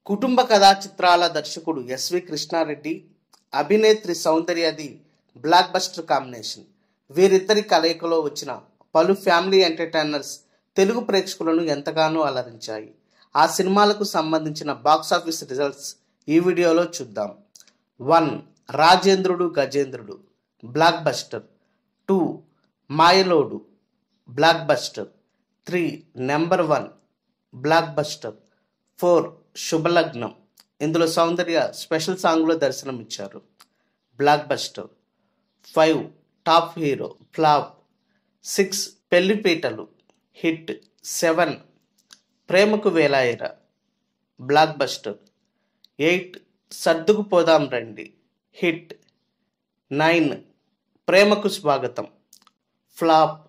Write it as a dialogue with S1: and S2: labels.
S1: కుటుంబ కథా చిత్రాల దర్శకుడు ఎస్వి కృష్ణారెడ్డి అభినేత్రి సౌందర్యది బ్లాక్ బస్టర్ కాంబినేషన్ వీరిద్దరి కలయికలో వచ్చిన పలు ఫ్యామిలీ ఎంటర్టైనర్స్ తెలుగు ప్రేక్షకులను ఎంతగానో అలరించాయి ఆ సినిమాలకు సంబంధించిన బాక్సాఫీస్ రిజల్ట్స్ ఈ వీడియోలో చూద్దాం one Rajendrudu Gajendrudu blockbuster two Mayalodu blockbuster three number one blockbuster four Subhalagnam ఇందులో సౌందర్య స్పెషల్ సాంగ్లో దర్శనమిచ్చారు blockbuster five top hero flop six Pellipeetalu hit seven Premaku Velayera blockbuster eight Sarduku Podam Randi hit nine ప్రేమకు స్వాగతం ఫ్లాప్